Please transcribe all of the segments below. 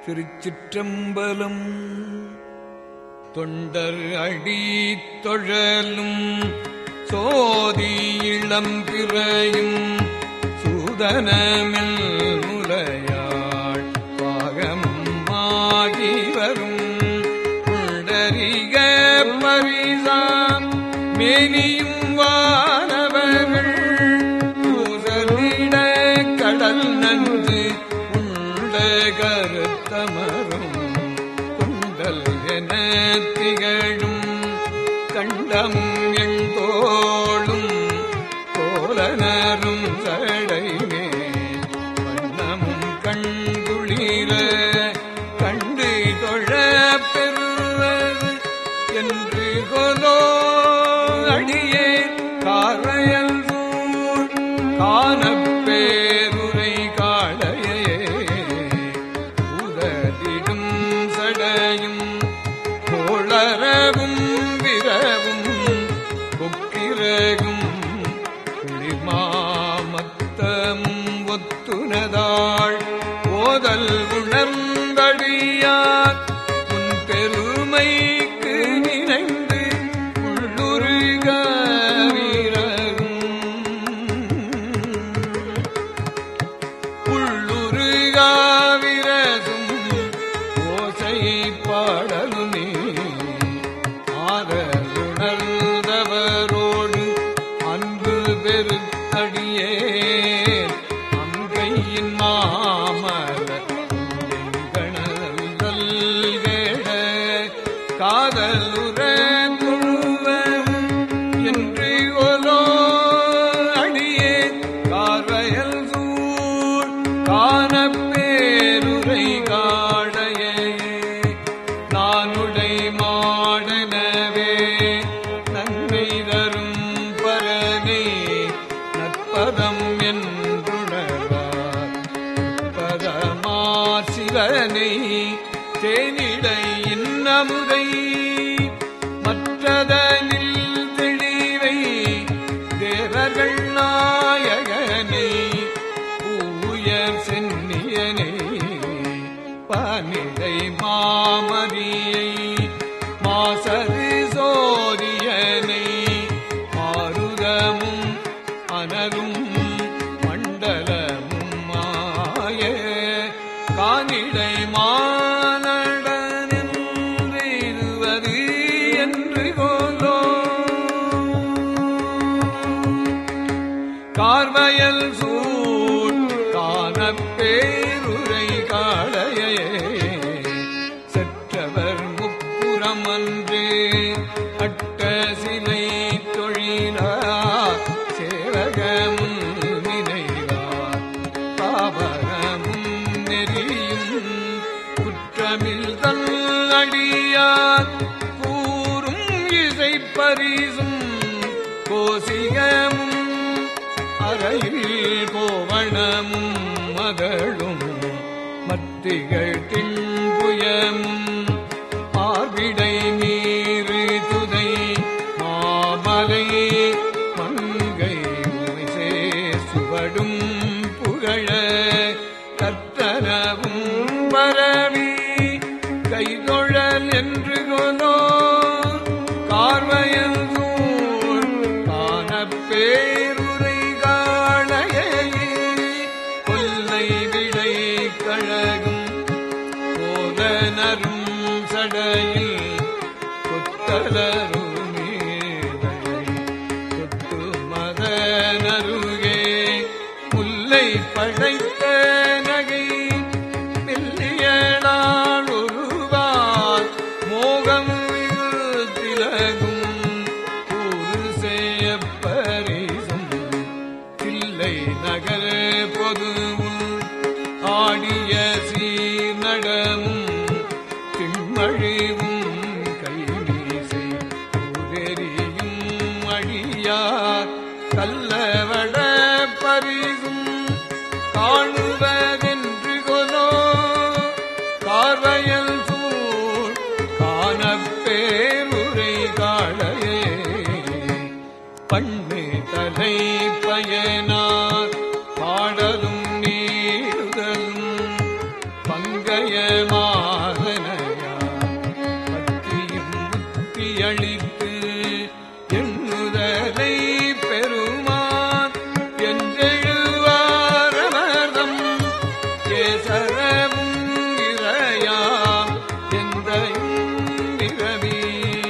திருச்சிற்றம்பலம் தொண்டர் அடி தொழலும் சோதி இளம்பிறையும் சூதனமில் முலையாள் பாகமாகி வரும் புண்டரிக பரிசாம் மேனியும் வானவர்கள் பூசலிட கடல் நன்று உண்ட கருத்தமரும் குண்டல் என திகழும் கண்டம் எண்தோளும் கோலனரும் சடைமே வண்ணமும் கண்குளிர கண்டு தொழ பெறுவது என்று கொலோ அடியே காரையல் சூழ் காணப்பேருரை காளையே உதடிடும் சடையும் கோளரவும் விரவும் கொக்கிரகும் குளிர்மாமத்தமும் ஒத்துனதாள் ஓதல் உணர்ந்தடியார் உன் பெருமைக்கு நினைந்து உள்ளுருக வீரரும் உள்ளுருகாவிரதும் ஓசை பாடலுமே ஆறுணர்ந்தவரோடு அன்பு பெருத்தடியே அங்கையின் மாமல கணல் கேட காதலுற தொழுவம் என்று ஒலோ அடியே கார்வயல் சூழ் காணப்பேருரை காடையே நானுடை மாடனவே நன்மை தரும் பரனே நற்பதம் என்றுணர்வார் பதமார் சிவனை தேனிடை இன்னமுதை மற்றதனில் தெளிவை தேவர்கள் நாயகனை பூயர் சென்னியனை பனிடை மாமதியை மாசரு சோரியனை மாருதமும் அனரும் மண்டலமும் மாய கானிடை மானடனின்றிருவது என்று கோலோ கார்வயல் சூழ் காணப்பேருரை காளையே செற்றவர் முப்புறம் அன்று அட்ட சிலை தொழிலார் சேவகமும் நினைவார் பாவகமும் நெறியும் குற்றமில் தன் அடியார் கூறும் இசை பரிசும் கோசிகமும் அறையில் கோவணமும் மகளும் மத்திகள் தின்புயமும் மார்பிடை நீரு துதை மாமலை மங்கை உமைசே சுவடும் புகழ கத்தனவும் பரவி கைதொழல் என்று கொலோ கார்வயல் சூழ் காணப்பேருரை காளையே கொல்லை விடை கழகும் கோலனரும் சடையில் கொத்தலருமே கொத்து மதனருகே முல்லை படைத்த நகை மெல்லியடால் ஒருவார் மோகம் திலகும் கூறு செய்ய பரிசும் தில்லை நகர் பொதுவும் ஆடிய சீர்நடமும் திம்மழிவும் கைவீசை உதெறியும் அழியார் கல்லவட பரிசும் காணுவதென்று கொலோ கார்வயல் சூழ் காணப்பேருரை காளையே பண்ணு தலை பயனார் பாடலும் நீடுதலும் பங்க பங்கய மாதனையா பத்தியும் புத்தியளித்து எண்ணுதலை பெருமான் என்றெழுவாரமர்தம் கேசரமும் இறையாம் எந்தையும் இரவி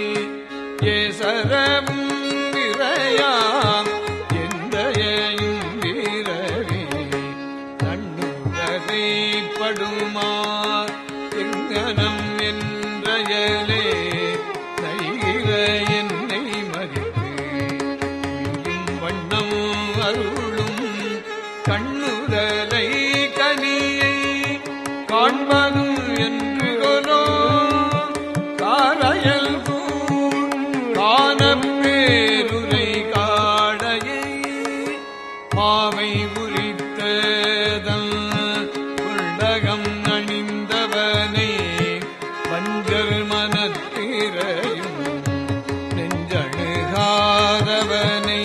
கேசரமும் இறையாம் எந்தையும் வீரவி கண்ணுதலை படுமார் எங்கனம் என்றயலே நைகிற என்னை மறித்து உய்யும் வண்ணம் அருளும் கண்ணுதலை கனியை காண்பதும் என்று கொலோ காரையல் காணப்பேருரை காடையை மாவை குறித்ததல் உள்ளகம் அணிந்தவனை வஞ்சல் மனத்திரையும் நெஞ்சழுகாதவனை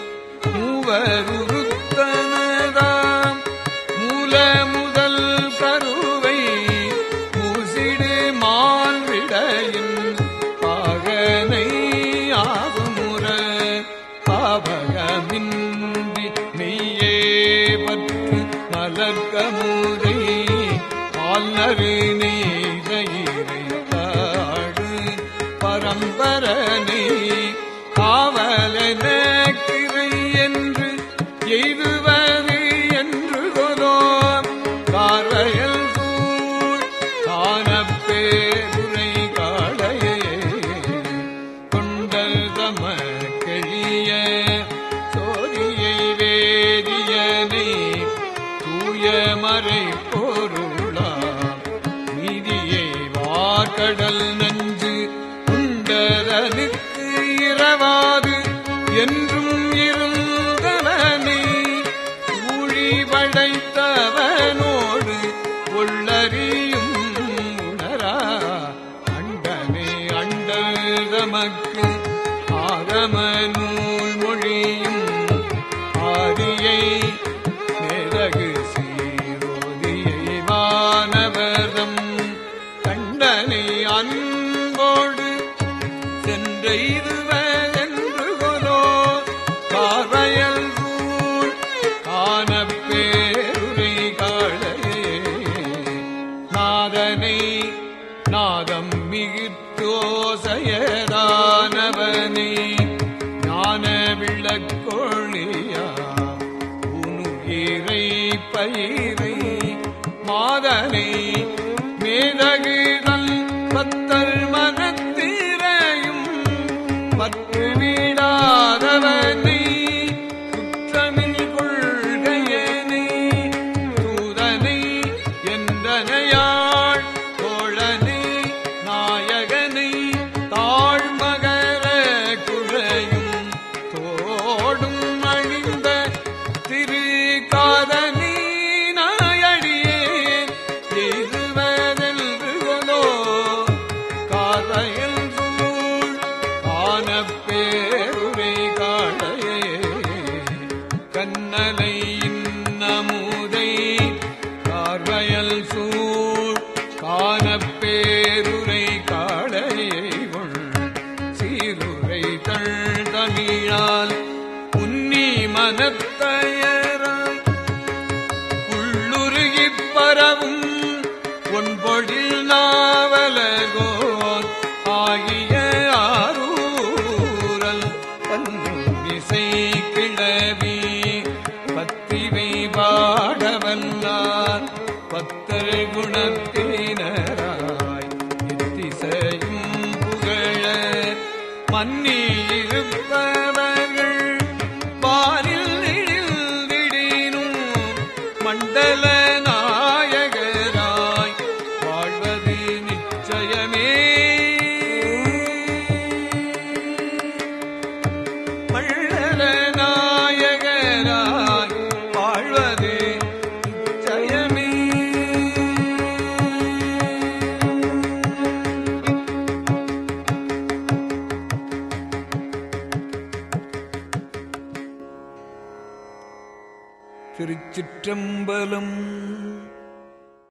மூவருத்தனதாம் மூல முதல் கருவை மூசிடு மால்விடையின் பாகனை ஆகுமுற பாபகமின்றி மெய்யே பற்று மலர்கமுதை பால்நறு நெய்தயிரை தாடு பரம்பரனை காவலன கிரை என்று எய்துவது என்று கொலோ பார்வையல் சூழ் காணப்பேருரை காளையே கொண்டல் தம கெழிய சோதியை வேதியனை தூய மறை பொருளாம் நீதியை வார்கடல் நஞ்சு உண்டதனுக்கு இரவாது என்றும் இருந்தவனை ஊழி படைத்தவனோடு உள்ளறியும் உணரா அண்டமே அண்டல் தமக்கு ஆகம நூல் மொழியும் ஆதியை மேலகு சீரோதியை வானவரம் கண்டனை அன்போடு சென்றெய்துவென்று கொலோ கார்வயல் சூழ் காணப்பேருரை காளையே நாதனை நாதம் மிகுத்தோசையதானவனை ஞான விளக்கொழியா உனுயிரை பயிரை மாதனை மேதகுதல் பத்தல் மனத்திரையும் பற்று வீடாதவனை குற்றமில் கொள்கையனை தூதனை என்றனையாள் தோழனை நாயகனை தாழ்மகர குழையும் தோடும் அணிந்த திரு காதனி நாயடியே எய்துவதென்று கொலோ காதையில் சூழ் காணப்பேருரை காளையே கண்ணலை இன்னமுதை கார்வயல் சூழ் காணப்பேருரை காளையை உள் சீருரை தள் தமிழால் உன்னி மனத்தயராய் உள்ளுருகிப் பரவும் ஒன்பொழில் நாவலகோன் ஆகிய ஆரூரல் பன்னும் இசை கிளவி பத்திவை பாடவல்லார் பத்தர் குணத்தினராய் எத்திசையும் புகழ மன்னி இருப்பவர்கள் பாரில் இழிந்திடினும் மண்டல நாயகராய் வாழ்வது நிச்சயமே மண்டல நாயகராய் வாழ்வது நிச்சயமே திருச்சிற்றம்பலம்